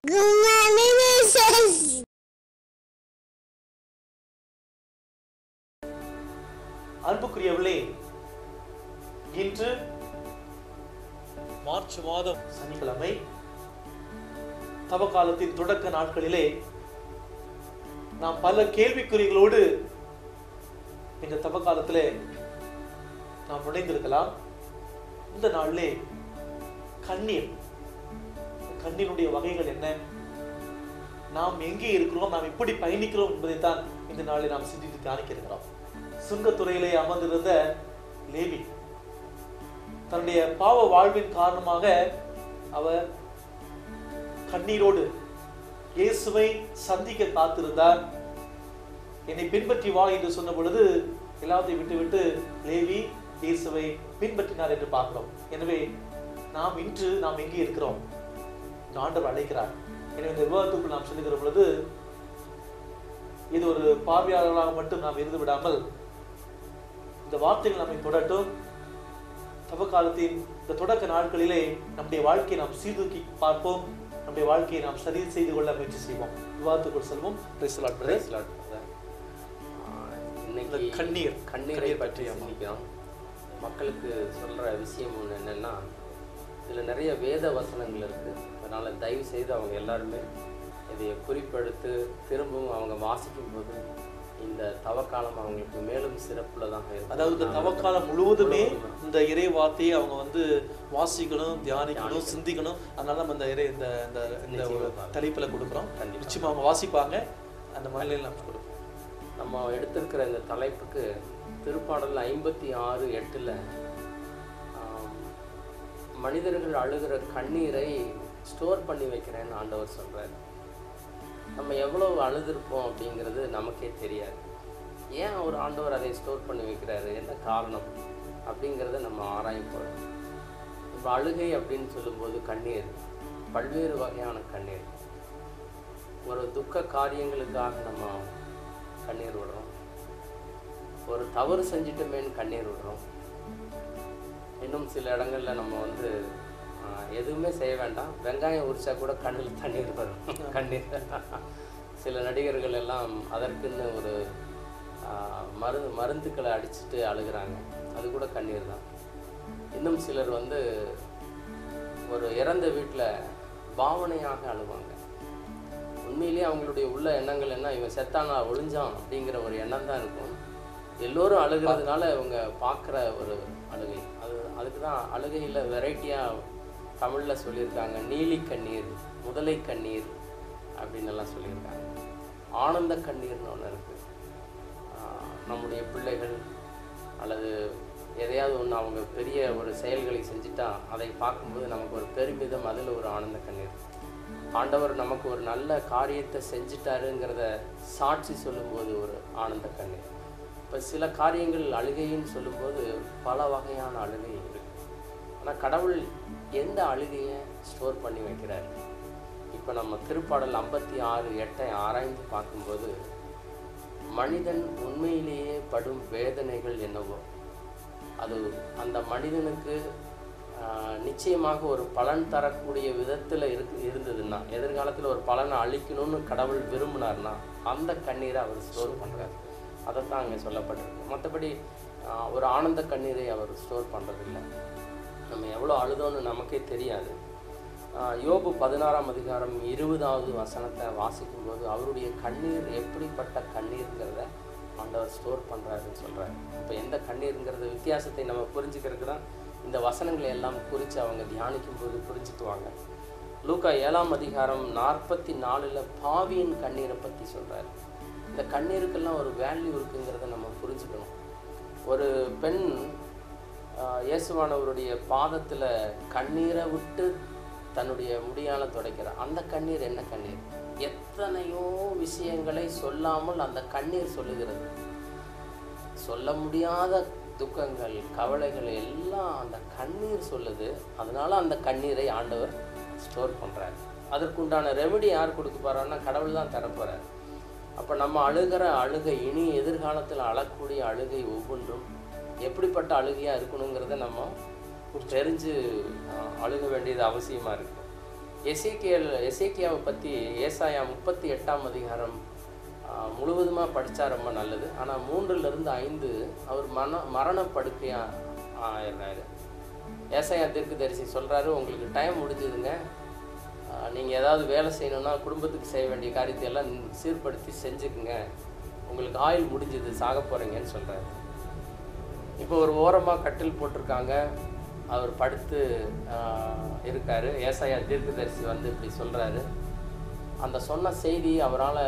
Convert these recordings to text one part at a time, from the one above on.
அன்புக்குரியவர்களே இன்று மார்ச் மாதம் சனிக்கிழமை தவக்காலத்தின் தொடக்க நாட்களிலே நாம் பல கேள்விக்குறிகளோடு இந்த தவக்காலத்திலே நாம் நுழைந்திருக்கலாம் இந்த நாளிலே கண்ணீர் கண்ணீருடைய வகைகள் என்ன நாம் எங்கே இருக்கிறோம் நாம் எப்படி பயணிக்கிறோம் என்பதைத்தான் இந்த நாளில் நாம் சிந்தித்து தியானிக்க இருக்கிறோம் சுங்கத்துறையிலே அமர்ந்திருந்த லேவி தன்னுடைய பாவ வாழ்வின் காரணமாக அவர் கண்ணீரோடு இயேசுவை சந்திக்க காத்திருந்தார் என்னை பின்பற்றி வா என்று சொன்ன பொழுது எல்லாத்தையும் விட்டுவிட்டு லேவி இயேசுவை பின்பற்றினார் என்று பார்க்கிறோம் எனவே நாம் இன்று நாம் எங்கே இருக்கிறோம் இந்த ஆண்டவர் அழைக்கிறார் எனவே இந்த விவாதத்துக்குள் நாம் செல்லுகிற பொழுது இது ஒரு பார்வையாளர்களாக மட்டும் நாம் இருந்து விடாமல் இந்த வார்த்தைகள் நம்மை தொடட்டும் தவக்காலத்தின் இந்த தொடக்க நாட்களிலே நம்முடைய வாழ்க்கையை நாம் சீர்தூக்கி பார்ப்போம் நம்முடைய வாழ்க்கையை நாம் சரி செய்து கொள்ள முயற்சி செய்வோம் விவாதத்துக்குள் செல்வோம் Praise the Lord, brother. Praise Lord, brother. ஆஹ் இன்னைக்கு இந்த கண்ணீர், கண்ணீரை கண்ணீர் பற்றி பற்றி ஆமா. சிந்திக்கிறோம் மக்களுக்கு சொல்ற விஷயம் ஒன்று என்னன்னா இதுல நிறைய வேத வசனங்கள் இருக்கு அதனால தயவு செய்து அவங்க எல்லாருமே இதை குறிப்பெடுத்து திரும்பவும் அவங்க வாசிக்கும் போது இந்த தவக்காலம் அவங்களுக்கு மேலும் சிறப்புள்ளதாக இருக்கும் அதாவது இந்த தவக்காலம் முழுவதுமே இந்த இறை வார்த்தையை அவங்க வந்து வாசிக்கணும் தியானிக்கணும் சிந்திக்கணும் அதனால நம்ம இந்த இறை இந்த இந்த இந்த ஒரு நிச்சயமா. தலைப்புல கொடுக்குறோம் கண்டிப்பா. நிச்சயமா அவங்க வாசிப்பாங்க அந்த மாதிரில நம்ம கொடுப்போம் நம்ம எடுத்திருக்கிற இந்த தலைப்புக்கு திருப்பாடல் ஐம்பத்தி ஆறு எட்டில் மனிதர்கள் அழுகிற கண்ணீரை ஸ்டோர் பண்ணி வைக்கிறேன்னு ஆண்டவர் சொல்றார் நம்ம எவ்வளவு அழுதுருப்போம் அப்படிங்கிறது நமக்கே தெரியாது ஏன் ஒரு ஆண்டவர் அதை ஸ்டோர் பண்ணி வைக்கிறாரு என்ன காரணம் அப்படிங்கிறத நம்ம ஆராயும் போகிறோம் இப்போ அழுகை அப்படின்னு சொல்லும்போது கண்ணீர் பல்வேறு வகையான கண்ணீர் ஒரு துக்க காரியங்களுக்காக நம்ம கண்ணீர் விடுறோம் ஒரு தவறு செஞ்சிட்டோமேன்னு கண்ணீர் விடுறோம் இன்னும் சில இடங்கள்ல நம்ம வந்து ஆஹ், எதுவுமே செய்ய வேண்டாம் வெங்காயம் உரிச்சா கூட கண்ணில் தண்ணீர் வரும் கண்ணீர் சில நடிகர்கள் எல்லாம் அதற்குன்னு ஒரு ஆஹ், மருந்து மருந்துக்களை அடிச்சுட்டு அழுகுறாங்க அது கூட கண்ணீர் தான் இன்னும் சிலர் வந்து ஒரு இறந்த வீட்டில் பாவனையாக அழுவாங்க உண்மையிலேயே அவங்களுடைய உள்ள எண்ணங்கள் என்ன இவன் செத்தானா ஒளிஞ்சான் அப்படிங்கிற ஒரு எண்ணம் தான் இருக்கும் எல்லோரும் அழுகிறதுனால இவங்க பார்க்குற ஒரு அழுகை அது அதுக்கு தான் அழுகையில் வெரைட்டியாக தமிழில் சொல்லியிருக்காங்க நீலி கண்ணீர் முதலை கண்ணீர் அப்படின்னு எல்லாம் சொல்லியிருக்காங்க ஆனந்த கண்ணீர்னு ஒன்று இருக்குது நம்முடைய பிள்ளைகள் அல்லது எதையாவது ஒன்று அவங்க பெரிய ஒரு செயல்களை செஞ்சுட்டா அதை பார்க்கும்போது நமக்கு ஒரு பெருமிதம் அதில் ஒரு ஆனந்த கண்ணீர் ஆண்டவர் நமக்கு ஒரு நல்ல காரியத்தை செஞ்சிட்டாருங்கிறத சாட்சி சொல்லும்போது ஒரு ஆனந்த கண்ணீர் இப்போ சில காரியங்கள் அழுகைன்னு சொல்லும்போது பல வகையான அழுகை இருக்கு ஆனால் கடவுள் எந்த அழுகையை ஸ்டோர் பண்ணி வைக்கிறார் இப்போ நம்ம திருப்பாடல் ஐம்பத்தி ஆறு எட்டை ஆராய்ந்து பார்க்கும்போது மனிதன் உண்மையிலேயே படும் வேதனைகள் என்னவோ அது அந்த மனிதனுக்கு ஆஹ், நிச்சயமாக ஒரு பலன் தரக்கூடிய விதத்தில் இருக்கு இருந்ததுன்னா எதிர்காலத்தில் ஒரு பலனை அளிக்கணும்னு கடவுள் விரும்பினார்னா அந்த கண்ணீரை அவர் ஸ்டோர் பண்ணுறார் அதைத்தான் அங்கே சொல்லப்பட்டிருக்கு மற்றபடி ஆஹ், ஒரு ஆனந்த கண்ணீரை அவர் ஸ்டோர் பண்ணுறதில்ல நம்ம எவ்வளோ அழுதோன்னு நமக்கே தெரியாது ஆஹ், யோபு பதினாறாம் அதிகாரம் இருபதாவது வசனத்தை வாசிக்கும்போது அவருடைய கண்ணீர் எப்படிப்பட்ட கண்ணீருங்கிறத ஆண்டவர் ஸ்டோர் பண்ணுறாருன்னு சொல்கிறார் இப்போ எந்த கண்ணீருங்கிறத வித்தியாசத்தை நம்ம புரிஞ்சுக்கிறதுக்கு தான் இந்த வசனங்களை எல்லாம் குறித்து அவங்க தியானிக்கும் போது புரிஞ்சுக்குவாங்க லூக்கா ஏழாம் அதிகாரம் நாற்பத்தி நாலில் பாவியின் கண்ணீரை பற்றி சொல்கிறார் இந்த கண்ணீருக்கெல்லாம் ஒரு வேல்யூ இருக்குங்கிறத நம்ம புரிஞ்சுக்கணும் ஒரு பெண் ஆஹ், இயேசுவானவருடைய பாதத்தில் கண்ணீரை விட்டு தன்னுடைய முடியால துடைக்கிறார் அந்த கண்ணீர் என்ன கண்ணீர் எத்தனையோ விஷயங்களை சொல்லாமல் அந்த கண்ணீர் சொல்லுகிறது சொல்ல முடியாத துக்கங்கள் கவலைகள் எல்லாம் அந்த கண்ணீர் சொல்லுது அதனால அந்த கண்ணீரை ஆண்டவர் ஸ்டோர் பண்றார் அதற்குண்டான ரெமெடி யார் கொடுக்க போறாருன்னா கடவுள் தான் தரப்போறார் அப்போ நம்ம அழுகிற அழுகை இனி எதிர்காலத்தில் அழக்கூடிய அழுகை ஒவ்வொன்றும் எப்படிப்பட்ட அழுகையாக இருக்கணுங்கிறத நம்ம தெரிஞ்சு ஆஹ், அழுக வேண்டியது அவசியமாக இருக்கு எசேக்கியல் எசேக்கியாவை பற்றி ஏசாயா முப்பத்தி எட்டாம் அதிகாரம் முழுவதுமாக படித்தா ரொம்ப நல்லது ஆனால் மூன்றுலேருந்து ஐந்து அவர் மன மரண படுக்கையாக ஆயிடுறாரு ஏசாயா தீர்க்கதரிசி சொல்கிறாரு உங்களுக்கு டைம் முடிஞ்சதுங்க நீங்கள் ஏதாவது வேலை செய்யணும்னா குடும்பத்துக்கு செய்ய வேண்டிய காரியத்தை எல்லாம் சீர்படுத்தி செஞ்சுக்குங்க உங்களுக்கு ஆயுள் முடிஞ்சது சாக போகிறீங்கன்னு சொல்கிறாரு இப்போ ஒரு ஓரமாக கட்டில் போட்டிருக்காங்க அவர் படுத்து ஆஹ், இருக்காரு ஏசாயா தீர்க்கதரிசி வந்து இப்படி சொல்கிறாரு அந்த சொன்ன செய்தி அவரால்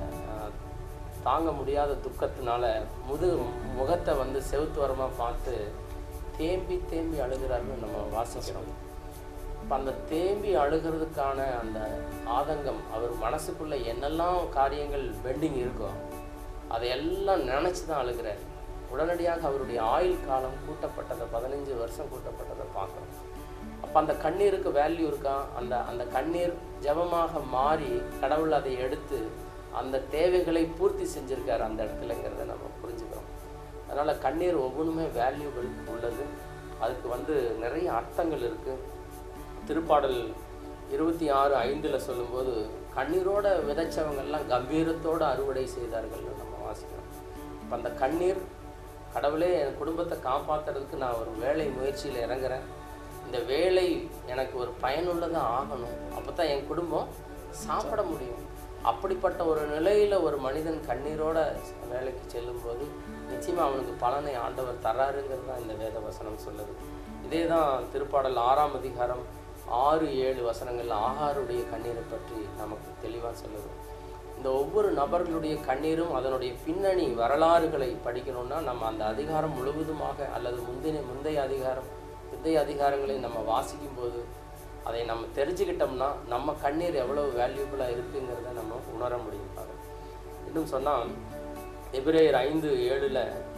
தாங்க முடியாத துக்கத்தினால முது முகத்தை வந்து செவுத்துவரமாக பார்த்து தேம்பி தேம்பி அழுகிறாருன்னு நம்ம வாசிக்கிறோம் இப்போ அந்த தேம்பி அழுகிறதுக்கான அந்த ஆதங்கம் அவர் மனசுக்குள்ள என்னெல்லாம் காரியங்கள் பெண்டிங் இருக்கோ அதையெல்லாம் நினச்சி தான் அழுகிறார் உடனடியாக அவருடைய ஆயுள் காலம் கூட்டப்பட்டதை பதினஞ்சு வருஷம் கூட்டப்பட்டதை பார்க்குறோம் அப்போ அந்த கண்ணீருக்கு வேல்யூ இருக்கா அந்த அந்த கண்ணீர் ஜெபமாக மாறி கடவுள் அதை எடுத்து அந்த தேவைகளை பூர்த்தி செஞ்சிருக்காரு அந்த இடத்துலங்கிறத நம்ம புரிஞ்சுக்கிறோம் அதனால் கண்ணீர் ஒவ்வொன்றுமே வேல்யூபிள் உள்ளது அதுக்கு வந்து நிறைய அர்த்தங்கள் இருக்குது திருப்பாடல் இருபத்தி ஆறு ஐந்தில் சொல்லும்போது கண்ணீரோட விதைச்சவங்கெல்லாம் கம்பீரத்தோட அறுவடை செய்தார்கள்னு நம்ம வாசிக்கிறோம் இப்போ அந்த கண்ணீர் கடவுளே என் குடும்பத்தை காப்பாற்றுறதுக்கு நான் ஒரு வேலை முயற்சியில் இறங்குறேன் இந்த வேலை எனக்கு ஒரு பயனுள்ளதாக ஆகணும் அப்போ தான் என் குடும்பம் சாப்பிட முடியும் அப்படிப்பட்ட ஒரு நிலையில் ஒரு மனிதன் கண்ணீரோட வேலைக்கு செல்லும்போது நிச்சயமாக அவனுக்கு பலனை ஆண்டவர் தராருங்கிறது தான் இந்த வேத வசனம் சொல்லுது இதே தான் திருப்பாடல் ஆறாம் அதிகாரம் ஆறு ஏழு வசனங்கள்ல ஆகாருடைய கண்ணீரை பற்றி நமக்கு தெளிவாக சொல்லுது இந்த ஒவ்வொரு நபர்களுடைய கண்ணீரும் அதனுடைய பின்னணி வரலாறுகளை படிக்கணும்னா நம்ம அந்த அதிகாரம் முழுவதுமாக அல்லது முந்தின முந்தைய அதிகாரம் முந்தைய அதிகாரங்களை நம்ம வாசிக்கும் போது அதை நம்ம தெரிஞ்சுக்கிட்டோம்னா நம்ம கண்ணீர் எவ்வளவு வேல்யூபிளாக இருக்குங்கிறத நம்ம உணர முடியும் பாருங்க இன்னும் சொன்னால் எபிரேயர் ஐந்து ஏழில்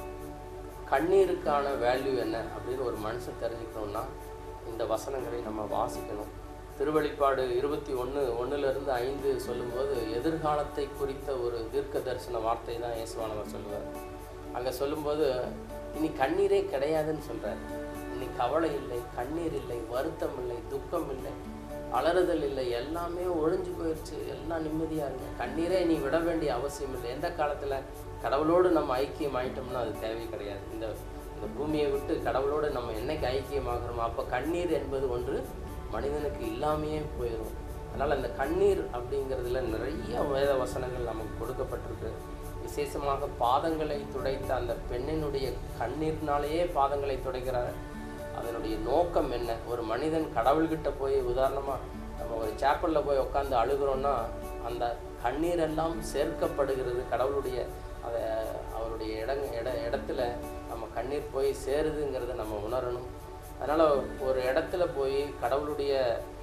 கண்ணீருக்கான வேல்யூ என்ன அப்படின்னு ஒரு மனுஷன் தெரிஞ்சுக்கணும்னா இந்த வசனங்களை நம்ம வாசிக்கணும் திருவெளிப்பாடு இருபத்தி ஒன்று ஒன்றுலேருந்து ஐந்து சொல்லும்போது எதிர்காலத்தை குறித்த ஒரு தீர்க்க தரிசன வார்த்தை தான் இயேசுவானவர் சொல்லுவார் அங்கே சொல்லும்போது இனி கண்ணீரே கிடையாதுன்னு சொல்கிறார் இனி கவலை இல்லை கண்ணீர் இல்லை வருத்தம் இல்லை துக்கம் இல்லை அலறுதல் இல்லை எல்லாமே ஒழிஞ்சு போயிடுச்சு எல்லாம் நிம்மதியாக இருங்க கண்ணீரே நீ விட வேண்டிய அவசியம் இல்லை எந்த காலத்தில் கடவுளோடு நம்ம ஐக்கியம் ஆயிட்டோம்னா அது தேவை கிடையாது இந்த இந்த பூமியை விட்டு கடவுளோடு நம்ம என்னைக்கு ஐக்கியமாகிறோமோ அப்போ கண்ணீர் என்பது ஒன்று மனிதனுக்கு இல்லாமையே போயிடும் அதனால் அந்த கண்ணீர் அப்படிங்கிறதுல நிறைய வேத வசனங்கள் நமக்கு கொடுக்கப்பட்டிருக்கு விசேஷமாக பாதங்களை துடைத்த அந்த பெண்ணினுடைய கண்ணீர்னாலேயே பாதங்களை துடைக்கிறார் அதனுடைய நோக்கம் என்ன ஒரு மனிதன் கடவுள்கிட்ட போய் உதாரணமாக நம்ம ஒரு சேப்பலில் போய் உட்காந்து அழுகிறோன்னா அந்த கண்ணீர் எல்லாம் சேர்க்கப்படுகிறது கடவுளுடைய அதை அவருடைய இடங்க இட இடத்துல நம்ம கண்ணீர் போய் சேருதுங்கிறத நம்ம உணரணும் அதனால் ஒரு இடத்துல போய் கடவுளுடைய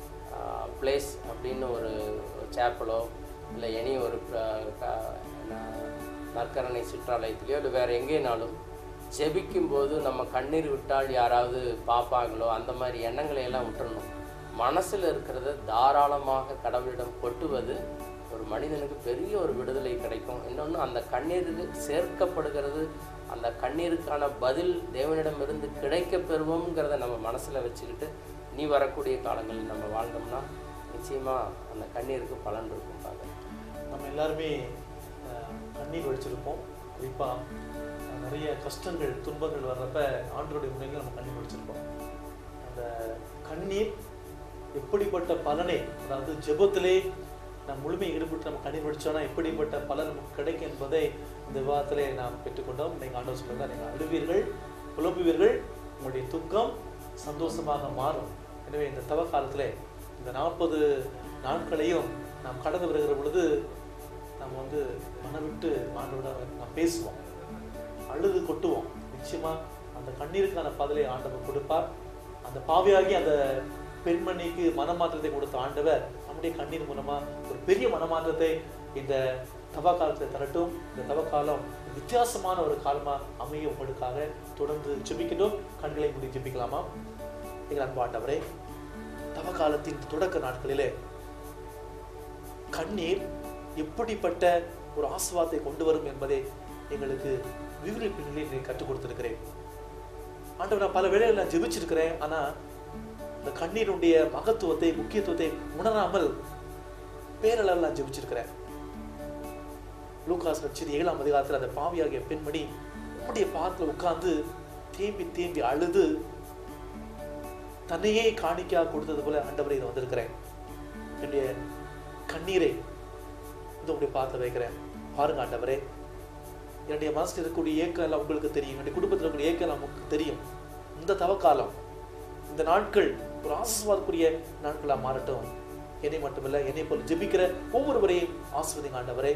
பிளேஸ் அப்படின்னு ஒரு சேப்பலோ இல்லை எனி ஒரு ப- க- ந- நற்கரணை சிற்றாலயத்திலையோ இல்லை வேறு எங்கேனாலும் ஜெபிக்கும் போது நம்ம கண்ணீர் விட்டால் யாராவது பார்ப்பாங்களோ அந்த மாதிரி எண்ணங்களை எல்லாம் விட்டுறணும் மனசில் இருக்கிறத தாராளமாக கடவுளிடம் கொட்டுவது ஒரு மனிதனுக்கு பெரிய ஒரு விடுதலை கிடைக்கும் இன்னொன்று அந்த கண்ணீருக்கு சேர்க்கப்படுகிறது அந்த கண்ணீருக்கான பதில் தேவனிடமிருந்து கிடைக்க பெறுவோங்கிறத நம்ம மனசில் வச்சுக்கிட்டு நீ வரக்கூடிய காலங்களில் நம்ம வாழ்ந்தோம்னா நிச்சயமாக அந்த கண்ணீருக்கு பலன் இருக்கும் பாருங்க நம்ம எல்லாருமே அஹ், கண்ணீர் வடிச்சிருப்போம் குறிப்பாக நிறைய கஷ்டங்கள் துன்பங்கள் வர்றப்ப ஆண்டருடைய முன்னிலையில் நம்ம கண்ணீர் வடிச்சிருப்போம் அந்த கண்ணீர் எப்படிப்பட்ட பலனை அதாவது ஜெபத்திலே நாம் முழுமையை ஈடுபட்டு நம்ம கண்ணீர் வடிச்சோம்னா எப்படிப்பட்ட பலன் நமக்கு கிடைக்கும் என்பதை இந்த விவாதத்திலே நாம் பெற்றுக்கொண்டோம் நீங்கள் ஆண்டவர் சொல்லுங்க நீங்கள் அழுவீர்கள் புலம்புவீர்கள் உங்களுடைய துக்கம் சந்தோஷமாக மாறும் எனவே இந்த தவ காலத்திலே இந்த நாற்பது நாட்களையும் நாம் கடந்து வருகிற பொழுது நம்ம வந்து மனவிட்டு ஆண்டோட நாம் பேசுவோம் அழுது கொட்டுவோம் நிச்சயமா அந்த கண்ணீருக்கான பதிலை ஆண்டவர் கொடுப்பார் அந்த பாவியாகி அந்த பெண்மணிக்கு மனமாற்றத்தை கொடுத்த ஆண்டவர் நம்முடைய கண்ணீர் மூலமா ஒரு பெரிய மனமாற்றத்தை இந்த தவ காலத்தில் தரட்டும் இந்த தவ காலம் வித்தியாசமான ஒரு காலமா அமைய உங்களுக்காக தொடர்ந்து ஜெபிக்கணும் கண்களை மூடி ஜெபிக்கலாமா எங்கள் அன்பு ஆண்டவரே தவ காலத்தின் தொடக்க நாட்களிலே கண்ணீர் எப்படிப்பட்ட ஒரு ஆசுவாத்தை கொண்டு வரும் என்பதை எங்களுக்கு விவரிப்பினிலே நீ கற்றுக் கொடுத்திருக்கிறேன் ஆண்டவர் நான் பல வேளைகள் நான் ஜெபிச்சிருக்கிறேன் ஆனா இந்த கண்ணீருடைய மகத்துவத்தை முக்கியத்துவத்தை உணராமல் பேரளவில் நான் ஜெபிச்சிருக்கிறேன் லூகாஸ் நட்சதி ஏழாம் அதிகாரத்தில் அந்த பாவியாகிய பெண்மணி உம்முடைய பாதத்தில் உட்கார்ந்து தேம்பி தேம்பி அழுது தன்னையே காணிக்கா கொடுத்தது போல ஆண்டவரை இதை வந்திருக்கிறேன் என்னுடைய கண்ணீரை இந்த உங்களுடைய பார்த்து வைக்கிறேன் பாருங்க ஆண்டவரே என்னுடைய மனசில் இருக்கக்கூடிய ஏக்கம் எல்லாம் உங்களுக்கு தெரியும் என்னுடைய குடும்பத்தில் இருக்கக்கூடிய ஏக்கம் எல்லாம் உங்களுக்கு தெரியும் இந்த தவக்காலம் இந்த நாட்கள் ஒரு ஆசீர்வாதக்குரிய நாட்களாக மாறட்டும் என்னை மட்டுமில்ல என்னை போல் ஜெபிக்கிற ஒவ்வொருவரையும் ஆசிர்வதிங்க ஆண்டவரே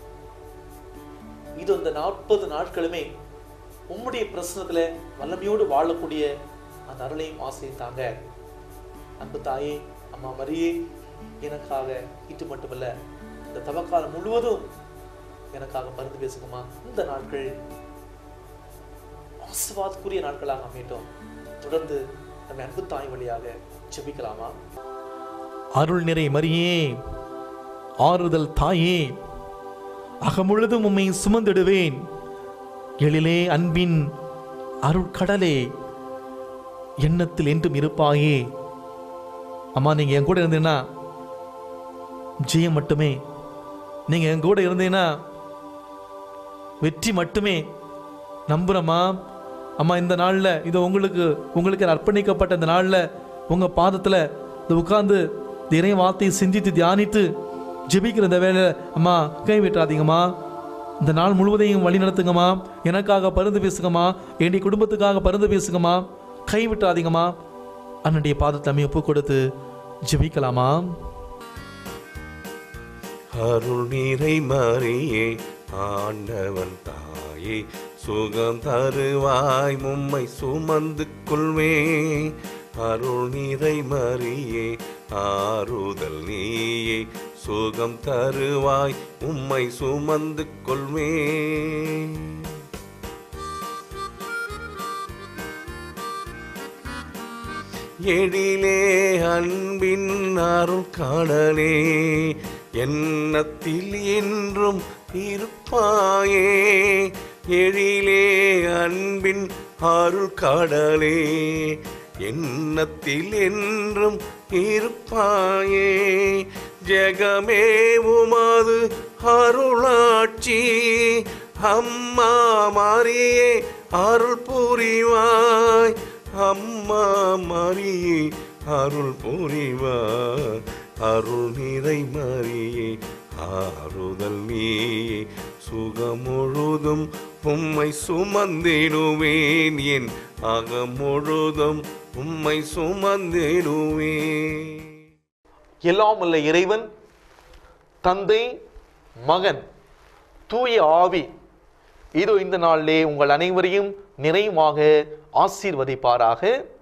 இது இந்த நாற்பது நாட்களுமே உம்முடைய பிரசனத்துல வல்லமையோடு வாழக்கூடிய அந்த அருளையும் ஆசையும் தாங்க அன்பு தாயே அம்மா மரியே எனக்காக இது மட்டுமல்ல இந்த தவக்காலம் முழுவதும் எனக்காக மருந்து பேசுங்கம்மா இந்த நாட்கள் ஆசீர்வாதக்குரிய நாட்களாக அமையட்டும் தொடர்ந்து நம்ம அன்பு தாய் வழியாக ஜெபிக்கலாமா அருள் நிறை மரியே ஆறுதல் தாயே அகமுழுதும் உம்மை சுமந்திடுவேன் எழிலே அன்பின் அருட்கடலே எண்ணத்தில் என்றும் இருப்பாயே அம்மா நீங்க என் கூட இருந்தீங்கன்னா ஜெயம் மட்டுமே நீங்க என் கூட இருந்தீங்கன்னா வெற்றி மட்டுமே நம்புறேம்மா அம்மா இந்த நாளில் இது உங்களுக்கு உங்களுக்கு அர்ப்பணிக்கப்பட்ட இந்த நாளில் உங்கள் பாதத்தில் இது உட்கார்ந்து இந்த இறை வார்த்தையை சிந்தித்து தியானித்து ஜெபிக்கிற இந்த வேலை அம்மா கை விட்டுறாதீங்கம்மா இந்த நாள் முழுவதையும் வழி நடத்துங்கம்மா எனக்காக பருந்து பேசுங்கம்மா என்னுடைய குடும்பத்துக்காக பருந்து பேசுங்கம்மா கை விட்டுறாதீங்கம்மா அண்ணனுடைய பாதத்தை அம்மையை ஒப்பு கொடுத்து ஜெபிக்கலாமா அருள் நிறை மறியே ஆண்டவன் தாயே சுகம் தருவாய் மும்மை சுமந்து கொள்வே அருள் நிறை மறியே ஆறுதல் நீயே சுகம் தருவாய் உம்மை சுமந்து கொள்வே எழிலே அன்பின் அருள் காணலே எண்ணத்தில் என்றும் இருப்பாயே எழிலே அன்பின் அருள் காணலே எண்ணத்தில் என்றும் இருப்பாயே ஜெகமே உமது அருளாட்சி அம்மா மாறியே அருள் புரிவாய் அம்மா மரியே அருள் புரிவார் அருள் நிறை மரியே ஆறுதல் நீயே சுகம் முழுதும் உம்மை சுமந்திடுவேன் என் அகம் முழுதும் உம்மை சுமந்திடுவேன் எல்லாம் உள்ள இறைவன் தந்தை மகன் தூய ஆவி இதோ இந்த நாளிலே உங்கள் அனைவரையும் நிறைவாக ஆசீர்வதிப்பாராக